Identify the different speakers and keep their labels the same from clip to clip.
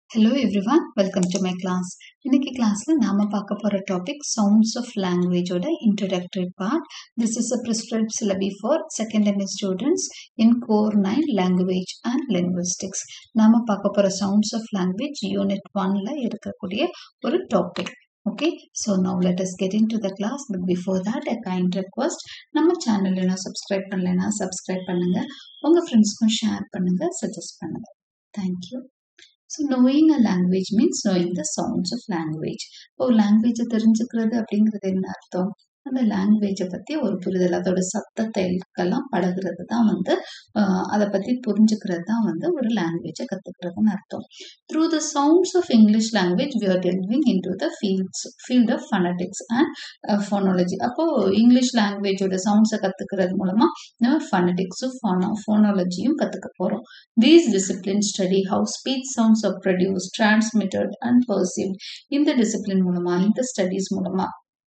Speaker 1: hello everyone welcome to my class இன்னைக்கு கிளாஸில் நாம் பார்க்க போகிற டாபிக் சவுண்ட்ஸ் ஆஃப் லாங்குவேஜோட introductory part this is a prescribe syllabi for second MA students in core nine language and linguistics நாம் பார்க்க போகிற சவுண்ட்ஸ் ஆஃப் லாங்குவேஜ் யூனிட் ஒன்ல இருக்கக்கூடிய ஒரு topic okay so now let us get into the class but before that a kind request நம்ம channel என்ன subscribe பண்ணலைன்னா subscribe பண்ணுங்கள் உங்கள் ஃப்ரெண்ட்ஸ்க்கும் ஷேர் பண்ணுங்கள் சஜஸ்ட் பண்ணுங்கள் thank you so knowing a language means knowing the sounds of language ஒரு லாங்குவேஜை தெரிஞ்சுக்கிறது அப்படிங்கிறது என்ன அர்த்தம் அந்த லாங்குவேஜை பற்றி ஒரு புரிதல் அதோட சத்தத்தைக்கெல்லாம் பழகிறது தான் வந்து அதை பற்றி புரிஞ்சுக்கிறது தான் வந்து ஒரு லாங்குவேஜை கற்றுக்கிறதுன்னு அர்த்தம் through the sounds of English language we are delving into the fields field of phonetics and phonology அப்போது இங்கிலீஷ் லாங்குவேஜோட சவுண்ட்ஸை கற்றுக்கிறது மூலமாக நம்ம ஃபனட்டிக்ஸும் ஃபோனோ ஃபோனாலஜியும் கற்றுக்க போகிறோம் these discipline study how speech sounds are produce transmitted and perceived இந்த டிசிப்ளின் மூலமாக இந்த ஸ்டடீஸ் மூலமாக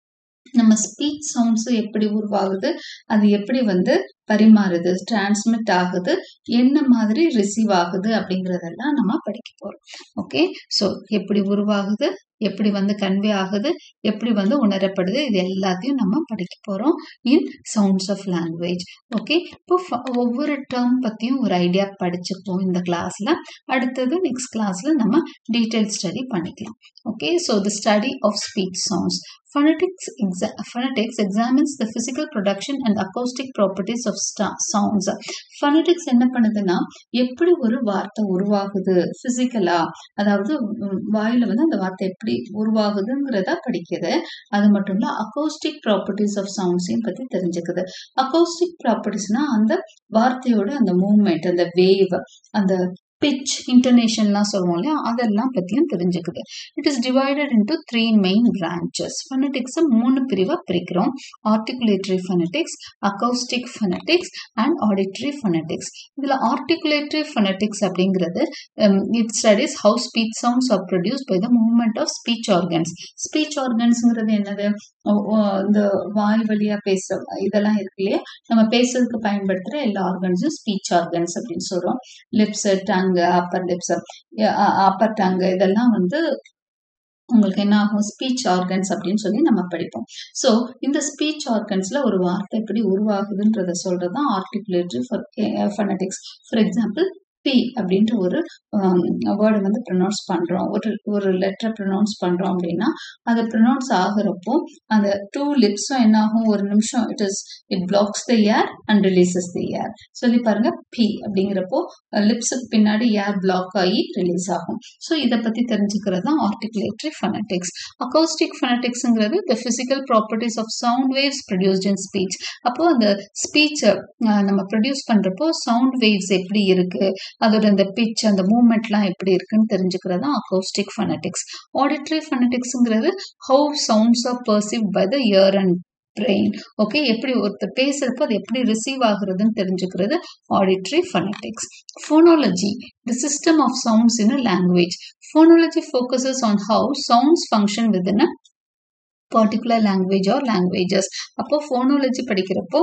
Speaker 1: நம்ம ஸ்பீச் சவுண்ட்ஸ் எப்படி உருவாகுது அது எப்படி வந்து பரிமாறுது டிரான்ஸ்மிட் ஆகுது என்ன மாதிரி ரிசீவ் ஆகுது அப்படிங்கிறதெல்லாம் நம்ம படிக்க போகிறோம் ஓகே ஸோ எப்படி உருவாகுது எப்படி வந்து கன்வே ஆகுது எப்படி வந்து உணரப்படுது இது எல்லாத்தையும் நம்ம படிக்க போகிறோம் in sounds of language okay இப்போ ஒவ்வொரு டேர்ம் பற்றியும் ஒரு ஐடியா படிச்சுப்போம் இந்த கிளாஸில் அடுத்தது நெக்ஸ்ட் கிளாஸில் நம்ம டீட்டெயில் ஸ்டடி பண்ணிக்கலாம் okay so the study of speech sounds phonetics, exa- phonetics examines the physical production and acoustic properties of sounds phonetics என்ன பண்ணுதுன்னா எப்படி ஒரு வார்த்தை உருவாகுது பிசிக்கலா அதாவது வாயில வந்து அந்த வார்த்தை எப்படி உருவாகுதுங்கிறத படிக்குது அது மட்டும் இல்ல அக்கோஸ்டிக் ப்ராப்பர்ட்டிஸ் ஆஃப் சவுண்ட்ஸையும் பத்தி தெரிஞ்சுக்குது அக்கோஸ்டிக் ப்ராப்பர்ட்டிஸ்னா அந்த வார்த்தையோட அந்த மூவ்மெண்ட் அந்த வேவ் அந்த பிச் இன்டர்நேஷன்லாம் சொல்லுவோம் இல்லையா அதெல்லாம் பற்றியும் தெரிஞ்சுக்குது it is divided into three main branches ஃபனட்டிக்ஸை மூணு பிரிவாக பிரிக்கிறோம் articulatory phonetics acoustic phonetics and auditory phonetics இதில் ஆர்டிகுலேட்டரி ஃபனட்டிக்ஸ் அப்படிங்கிறது it studies how speech sounds are produce by the movement of speech organs speech ஆர்கன்ஸுங்கிறது என்னது இந்த வாய் வழியாக பேச இதெல்லாம் இருக்கு இல்லையா நம்ம பேசுறதுக்கு பயன்படுத்துகிற எல்லா ஆர்கன்ஸும் ஸ்பீச் ஆர்கன்ஸ் அப்படின்னு சொல்கிறோம் lips tongue upper lips upper tongue இதெல்லாம் வந்து உங்களுக்கு என்ன ஆகும் ஸ்பீச் ஆர்கன்ஸ் அப்படின்னு சொல்லி நம்ம படிப்போம் ஸோ இந்த ஸ்பீச் ஆர்கன்ஸ்ல ஒரு வார்த்தை எப்படி உருவாகுதுன்றத சொல்றது தான் articulatory for phonetics for example P அப்படின்ற ஒரு வேர்டை வந்து ப்ரொனவுன்ஸ் பண்ணுறோம் ஒரு ஒரு லெட்டரை ப்ரொனவுன்ஸ் பண்ணுறோம் அப்படின்னா அது ப்ரொனவுன்ஸ் ஆகுறப்போ அந்த டூ லிப்ஸும் என்ன ஆகும் ஒரு நிமிஷம் it is it blocks the air and releases the air சொல்லி பாருங்க பி அப்படிங்கிறப்போ லிப்ஸுக்கு பின்னாடி ஏர் பிளாக் ஆகி ரிலீஸ் ஆகும் ஸோ இதை பற்றி தெரிஞ்சுக்கிறது தான் ஆர்டிகுலேட்டரி ஃபனட்டிக்ஸ் அக்கௌஸ்டிக் ஃபனட்டிக்ஸுங்கிறது the physical properties of sound waves produced in speech அப்போ அந்த ஸ்பீச்சை நம்ம ப்ரொடியூஸ் பண்ணுறப்போ சவுண்ட் வேவ்ஸ் எப்படி இருக்கு அதோட அந்த பிச் அந்த மூமெண்ட்லாம் எப்படி இருக்குன்னு தெரிஞ்சுக்கிறது தான் அக்கௌஸ்டிக் ஃபனட்டிக்ஸ் ஆடிட்ரி ஃபனட்டிக்ஸுங்கிறது how sounds are perceive by the ear and brain okay எப்படி ஒருத்தர் பேசுறப்போ அது எப்படி ரிசீவ் ஆகுறதுன்னு தெரிஞ்சுக்கிறது auditory phonetics phonology the system of sounds in a language phonology focuses on how sounds function with a particular language or languages அப்போ phonology படிக்கிறப்போ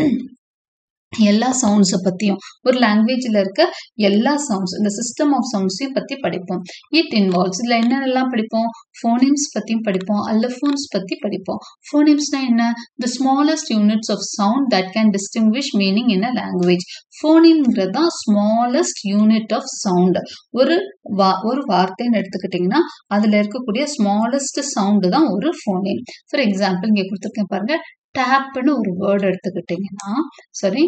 Speaker 1: எல்லா சவுண்ட்ஸை பற்றியும் ஒரு லாங்குவேஜில் இருக்க எல்லா சவுண்ட்ஸ் இந்த சிஸ்டம் ஆஃப் சவுண்ட்ஸையும் பற்றி படிப்போம் இட் இன்வால்வ்ஸ் இதில் என்னென்னலாம் படிப்போம் ஃபோனிம்ஸ் பற்றியும் படிப்போம் அல்லஃபோன்ஸ் பற்றி படிப்போம் ஃபோனிம்ஸ்னா என்ன the smallest units of sound that can distinguish meaning in a language ஃபோனிம்ங்கிறது தான் ஸ்மாலஸ்ட் யூனிட் ஆஃப் சவுண்ட் ஒரு வா ஒரு வார்த்தைன்னு எடுத்துக்கிட்டிங்கன்னா அதில் இருக்கக்கூடிய ஸ்மாலஸ்ட் சவுண்டு தான் ஒரு ஃபோனிம் ஃபார் எக்ஸாம்பிள் இங்கே கொடுத்துருக்கேன் பாருங்க டேப்னு ஒரு வேர்டு எடுத்துக்கிட்டிங்கன்னா சரி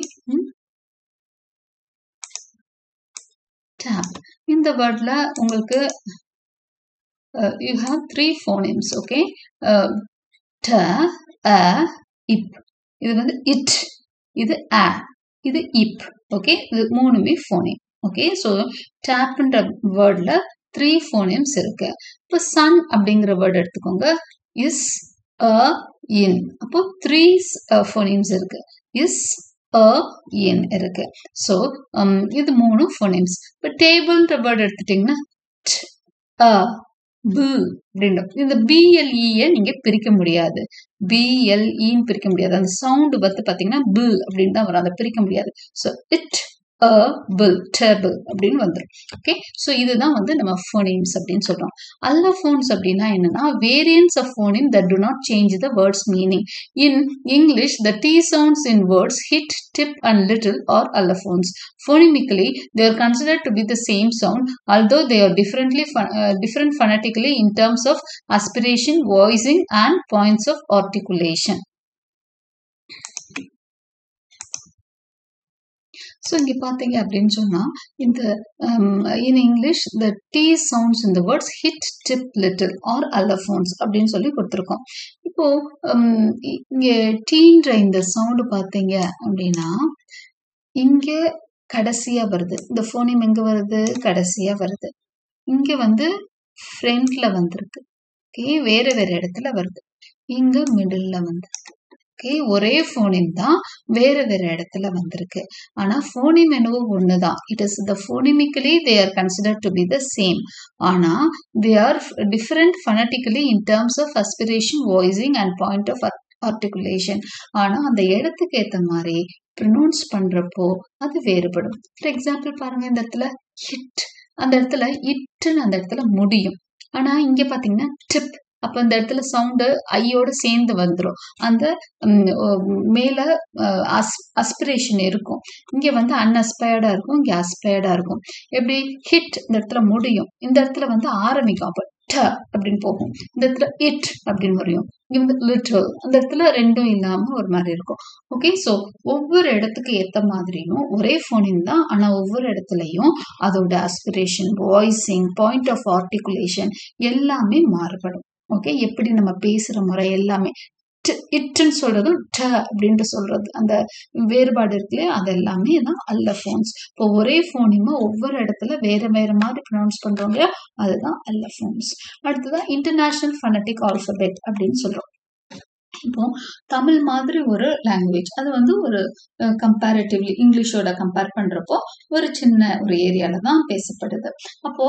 Speaker 1: டேப் இந்த வேர்டில் உங்களுக்கு you have three phonemes okay ட அ இப் இது வந்து இட் இது அ இது இப் ஓகே இது மூணுமே ஃபோனிம் ஓகே ஸோ டேப்ன்ற வேர்டில் த்ரீ ஃபோனிம்ஸ் இருக்கு இப்போ சன் அப்படிங்கிற வேர்டு எடுத்துக்கோங்க இஸ் அ இன் அப்போ த்ரீ ஃபோனிம்ஸ் இருக்கு இஸ் அ இன் இருக்கு ஸோ இது மூணு ஃபோனிம்ஸ் இப்போ டேபிள்ன்ற வேர்டு எடுத்துட்டிங்கன்னா அ பு அப்படின்ற இந்த பிஎல்இயை நீங்க பிரிக்க முடியாது பிஎல்இன்னு பிரிக்க முடியாது அந்த சவுண்டு வந்து பார்த்தீங்கன்னா பு அப்படின்னு தான் வரும் அதை பிரிக்க முடியாது so it a pill table அப்படின்னு வந்துடும் ஓகே ஸோ இதுதான் வந்து நம்ம ஃபோனிம்ஸ் அப்படின்னு சொல்கிறோம் அல்லஃபோன்ஸ் அப்படின்னா என்னன்னா variants of phoneme that do not change the words meaning in English the T sounds in words hit tip and little are allophones phonemically they are considered to be the same sound although they are differently uh, different phonetically in terms of aspiration voicing and points of articulation so இங்கே பார்த்தீங்க அப்படின்னு சொன்னால் இந்த in English the T sounds இந்த words hit tip little are allophones அப்படின்னு சொல்லி கொடுத்துருக்கோம் இப்போ இங்கே டீன்ற இந்த சவுண்டு பார்த்தீங்க அப்படின்னா இங்கே கடைசியா வருது இந்த ஃபோனிம் எங்க வருது கடைசியா வருது இங்க வந்து ஃப்ரண்ட்ல வந்திருக்கு ஓகே வேற வேற இடத்துல வருது இங்க மிடில்ல வந்திருக்கு ஓகே ஒரே ஃபோனிம் தான் வேற வேற இடத்துல வந்திருக்கு ஆனா ஃபோனிம் என்னவோ ஒண்ணுதான் it is the phonemically they are consider to be the same ஆனா they are different phonetically in terms of aspiration voicing and point of articulation ஆனா அந்த இடத்துக்கு ஏத்த மாதிரி ப்ரொனவுன்ஸ் பண்றப்போ அது வேறுபடும் ஃபார் எக்ஸாம்பிள் பாருங்க இந்த இடத்துல ஹிட் அந்த இடத்துல இட்டுன்னு அந்த இடத்துல முடியும் ஆனா இங்க பாத்தீங்கன்னா டிப் அப்ப இந்த இடத்துல சவுண்டு ஐயோட சேர்ந்து வந்துடும் அந்த மேல அஸ்பிரேஷன் இருக்கும் இங்க வந்து அன்அஸ்பயர்டா இருக்கும் இங்க அஸ்பயர்டா இருக்கும் எப்படி ஹிட் இந்த இடத்துல முடியும் இந்த இடத்துல வந்து ஆரம்பிக்கும் அப்ப ட அப்படின்னு போகும் இந்த இடத்துல இட் அப்படின்னு வரையும் இங்க வந்து லிட்டில் அந்த இடத்துல ரெண்டும் இல்லாம ஒரு மாதிரி இருக்கும் ஓகே ஸோ ஒவ்வொரு இடத்துக்கு ஏத்த மாதிரியும் ஒரே ஃபோனின் தான் ஆனா ஒவ்வொரு இடத்துலையும் அதோட aspiration voicing point of articulation எல்லாமே மாறுபடும் ஓகே எப்படி நம்ம பேசுற முறை எல்லாமே இட்டுன்னு சொல்றதும் ட அப்படின்ட்டு சொல்றது அந்த வேறுபாடு இருக்குல்ல அது எல்லாமே தான் அல்ல ஃபோன்ஸ் இப்போ ஒரே ஃபோனிமா ஒவ்வொரு இடத்துல வேற வேற மாதிரி ப்ரொனவுன்ஸ் பண்றோங்க அதுதான் அல்ல ஃபோன்ஸ் அடுத்ததான் இன்டர்நேஷனல் ஃபனட்டிக் ஆல்பபெட் அப்படின்னு சொல்றோம் இப்போ தமிழ் மாதிரி ஒரு லாங்குவேஜ் அது வந்து ஒரு கம்பேரிட்டிவ்லி இங்கிலீஷோட கம்பேர் பண்றப்போ ஒரு சின்ன ஒரு ஏரியால தான் பேசப்படுது அப்போ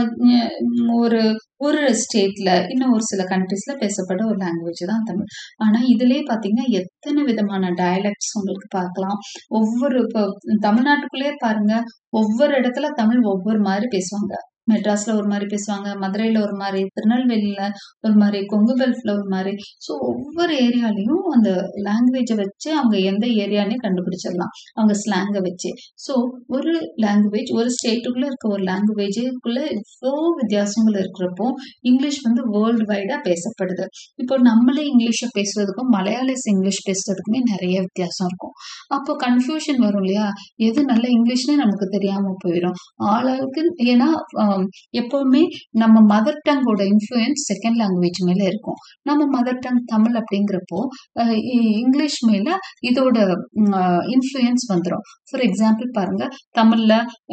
Speaker 1: ஒரு ஒரு ஸ்டேட்ல இன்னும் ஒரு சில கண்ட்ரிஸ்ல பேசப்படுற ஒரு லாங்குவேஜ் தான் தமிழ் ஆனா இதுலயே பாத்தீங்கன்னா எத்தனை விதமான டயலக்ட்ஸ் உங்களுக்கு பார்க்கலாம் ஒவ்வொரு இப்போ தமிழ்நாட்டுக்குள்ளேயே பாருங்க ஒவ்வொரு இடத்துல தமிழ் ஒவ்வொரு மாதிரி பேசுவாங்க மெட்ராஸ்ல ஒரு மாதிரி பேசுவாங்க மதுரையில ஒரு மாதிரி திருநெல்வேலியில ஒரு மாதிரி கொங்கு பெல்ஃப்ல ஒரு மாதிரி ஸோ ஒவ்வொரு ஏரியாலையும் அந்த லாங்குவேஜை வச்சு அவங்க எந்த ஏரியானே கண்டுபிடிச்சிடலாம் அவங்க ஸ்லாங்கை வச்சு ஸோ ஒரு லாங்குவேஜ் ஒரு ஸ்டேட்டுக்குள்ள இருக்க ஒரு லாங்குவேஜுக்குள்ள இவ்வளோ வித்தியாசங்கள் இருக்கிறப்போ இங்கிலீஷ் வந்து வேர்ல்டு வைடா பேசப்படுது இப்போ நம்மளே இங்கிலீஷை பேசுறதுக்கும் மலையாளிஸ் இங்கிலீஷ் பேசுறதுக்குமே நிறைய வித்தியாசம் இருக்கும் அப்போ கன்ஃபியூஷன் வரும் இல்லையா எது நல்ல இங்கிலீஷ்னே நமக்கு தெரியாம போயிடும் ஆளாளுக்கு ஏன்னா எப்பவுமே நம்ம மதர் டங்கோட இன்ஃப்ளூயன்ஸ் செகண்ட் லாங்குவேஜ் மேல இருக்கும் நம்ம மதர் டங் தமிழ் அப்படிங்கிறப்போ இங்கிலீஷ் மேல இதோட இன்ஃப்ளூயன்ஸ் வந்துடும் ஃபார் எக்ஸாம்பிள் பாருங்க தமிழ்ல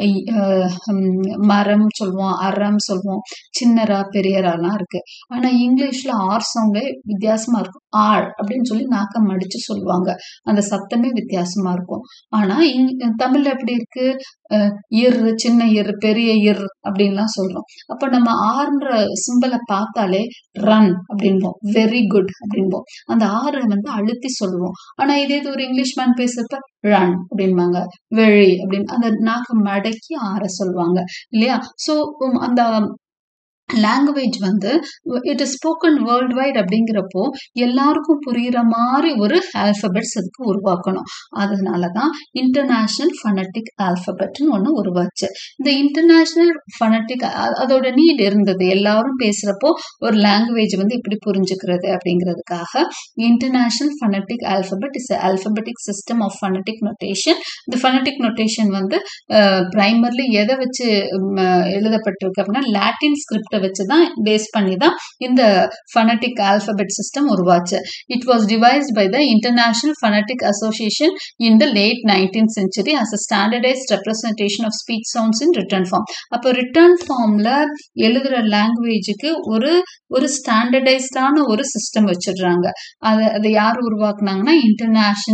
Speaker 1: மரம் சொல்லுவோம் அறம் சொல்லுவோம் சின்னரா பெரியராலாம் இருக்கு ஆனா இங்கிலீஷ்ல ஆர் சவுண்டே வித்தியாசமா இருக்கும் ஆள் அப்படின்னு சொல்லி நாக்கம் மடிச்சு சொல்லுவாங்க அந்த சத்தமே வித்தியாசமா இருக்கும் ஆனா தமிழ்ல எப்படி இருக்கு இர் சின்ன இர் பெரிய இர் அப்படின்லாம் சொல்றோம் அப்ப நம்ம ஆறுன்ற சிம்பிளை பார்த்தாலே ரன் அப்படின்போம் வெரி குட் அப்படின்போம் அந்த ஆறை வந்து அழுத்தி சொல்லுவோம் ஆனா இதே இது ஒரு இங்கிலீஷ் மேன் பேசுறப்ப ரன் அப்படின்பாங்க வெழி அப்படின்னு அந்த நாக்க மடக்கி ஆற சொல்லுவாங்க இல்லையா சோ அந்த லாங்குவேஜ் வந்து it is spoken worldwide அப்படிங்கிறப்போ எல்லாருக்கும் புரியுற மாதிரி ஒரு ஆல்பபெட்ஸ் அதுக்கு உருவாக்கணும் அதனால தான் இன்டர்நேஷ்னல் ஃபனட்டிக் ஆல்பபெட்னு ஒன்று உருவாச்சு இந்த இன்டர்நேஷ்னல் ஃபனட்டிக் அதோட நீட் இருந்தது எல்லாரும் பேசுகிறப்போ ஒரு லாங்குவேஜ் வந்து எப்படி புரிஞ்சுக்கிறது அப்படிங்கிறதுக்காக international phonetic alphabet is alphabetic system of phonetic notation இந்த ஃபனட்டிக் நொட்டேஷன் வந்து பிரைமர்லி எதை வச்சு எழுதப்பட்டிருக்கு அப்படின்னா லாட்டின் ஸ்கிரிப்ட் வச்சு தான் பேஸ் பண்ணி தான் இந்த ஃபனட்டிக் ஆல்பபெட் சிஸ்டம் உருவாச்சு it was devised by the international phonetic association in the late nineteen century as a standardized representation of speech sounds in written form அப்போ ரிட்டர்ன் ஃபார்ம்ல எழுதுற லாங்குவேஜுக்கு ஒரு ஒரு ஸ்டாண்டர்டைஸ்டான ஒரு சிஸ்டம் வச்சிடுறாங்க அதை அதை யார் உருவாக்குனாங்கன்னா இன்டர்நேஷனல்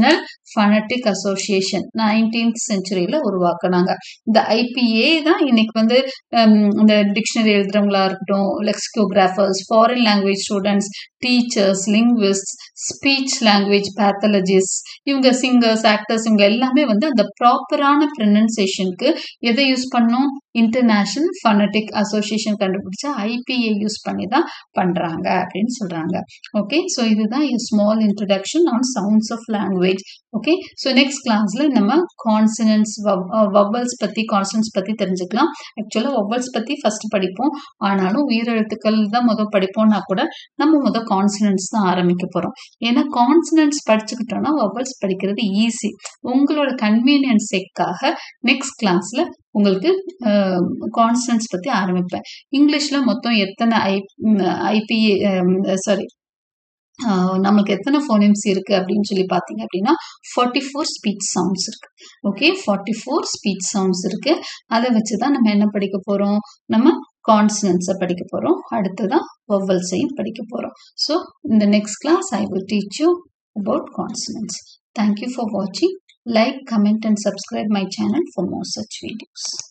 Speaker 1: ஃபனட்டிக் அசோசியேஷன் நைன்டீன்த் செஞ்சுரியில் உருவாக்குனாங்க இந்த ஐபிஏ தான் இன்னைக்கு வந்து இந்த டிக்ஷனரி எழுதுறவங்களா இருக்கட்டும் lexicographers foreign language students teachers linguist speech language pathologist இவங்க சிங்கர்ஸ் ஆக்டர்ஸ் இவங்க எல்லாமே வந்து அந்த ப்ராப்பரான ப்ரொனன்சியேஷனுக்கு எதை யூஸ் பண்ணோம் இன்டர்நேஷனல் ஃபனட்டிக் அசோசியேஷன் கண்டுபிடிச்ச ஐபிஏ யூஸ் பண்ணி தான் பண்ணுறாங்க அப்படின்னு சொல்கிறாங்க ஓகே ஸோ இதுதான் small introduction on sounds of language okay so next கிளாஸில் நம்ம கான்சனன்ஸ் வவ்வல்ஸ் பற்றி கான்சனன்ஸ் பற்றி தெரிஞ்சுக்கலாம் ஆக்சுவலாக வவ்வல்ஸ் பற்றி ஃபர்ஸ்ட் படிப்போம் ஆனாலும் உயிரெழுத்துக்கள் தான் முதல் படிப்போம்னா கூட நம்ம முதல் கான்சனன்ஸ் தான் ஆரம்பிக்க போகிறோம் ஏன்னா கான்சனன்ஸ் படிச்சுக்கிட்டோம்னா வவ்வல்ஸ் படிக்கிறது ஈஸி உங்களோட கன்வீனியன்ஸுக்காக நெக்ஸ்ட் கிளாஸில் உங்களுக்கு கான்ஸ்டன்ஸ் பற்றி ஆரம்பிப்பேன் இங்கிலீஷில் மொத்தம் எத்தனை ஐ ஐபிஏ சாரி நம்மளுக்கு எத்தனை ஃபோனிம்ஸ் இருக்குது அப்படின்னு சொல்லி பார்த்தீங்க அப்படின்னா ஃபார்ட்டி ஃபோர் ஸ்பீச் சவுண்ட்ஸ் இருக்குது okay forty four speech sounds இருக்குது அதை வச்சு தான் நம்ம என்ன படிக்க போகிறோம் நம்ம கான்சனன்ஸை படிக்க போகிறோம் அடுத்ததான் வவ்வல்ஸையும் படிக்க போகிறோம் ஸோ இந்த next class I will teach you about consonants thank you for வாட்சிங் like comment and subscribe my channel for more such videos